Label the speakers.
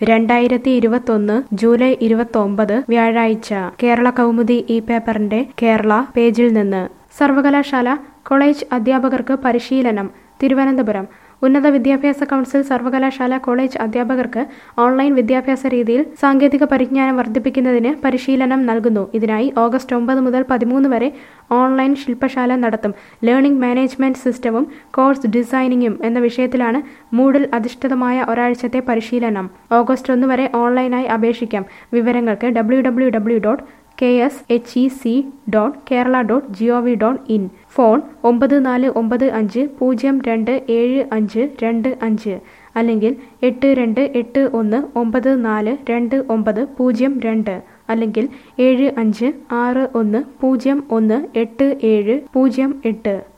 Speaker 1: രണ്ടായിരത്തി ഇരുപത്തൊന്ന് ജൂലൈ ഇരുപത്തൊമ്പത് വ്യാഴാഴ്ച കേരള കൗമുദി ഈ പേപ്പറിന്റെ കേരള പേജിൽ നിന്ന് സർവകലാശാല കോളേജ് അധ്യാപകർക്ക് പരിശീലനം തിരുവനന്തപുരം ഉന്നത വിദ്യാഭ്യാസ കൗൺസിൽ സർവകലാശാല കോളേജ് അധ്യാപകർക്ക് ഓൺലൈൻ വിദ്യാഭ്യാസ രീതിയിൽ സാങ്കേതിക പരിജ്ഞാനം വർദ്ധിപ്പിക്കുന്നതിന് പരിശീലനം നൽകുന്നു ഇതിനായി ഓഗസ്റ്റ് ഒമ്പത് മുതൽ പതിമൂന്ന് വരെ ഓൺലൈൻ ശില്പശാല നടത്തും ലേണിംഗ് മാനേജ്മെന്റ് സിസ്റ്റവും കോഴ്സ് ഡിസൈനിങ്ങും എന്ന വിഷയത്തിലാണ് മൂഡിൽ അധിഷ്ഠിതമായ ഒരാഴ്ചത്തെ പരിശീലനം ഓഗസ്റ്റ് ഒന്ന് വരെ ഓൺലൈനായി അപേക്ഷിക്കാം വിവരങ്ങൾക്ക് W W W dot K S H E C dot Kerala dot G O V dot in phone ഒമ്പത് നാല് ഒമ്പത് അഞ്ച് പൂജ്യം രണ്ട് ഏഴ് അഞ്ച് രണ്ട് അഞ്ച് അല്ലെങ്കിൽ എട്ട് രണ്ട് എട്ട് ഒന്ന് ഒമ്പത് നാല് രണ്ട് ഒമ്പത് പൂജ്യം രണ്ട് അല്ലെങ്കിൽ ഏഴ് അഞ്ച് ആറ് ഒന്ന് പൂജ്യം ഒന്ന് എട്ട് ഏഴ് പൂജ്യം എട്ട്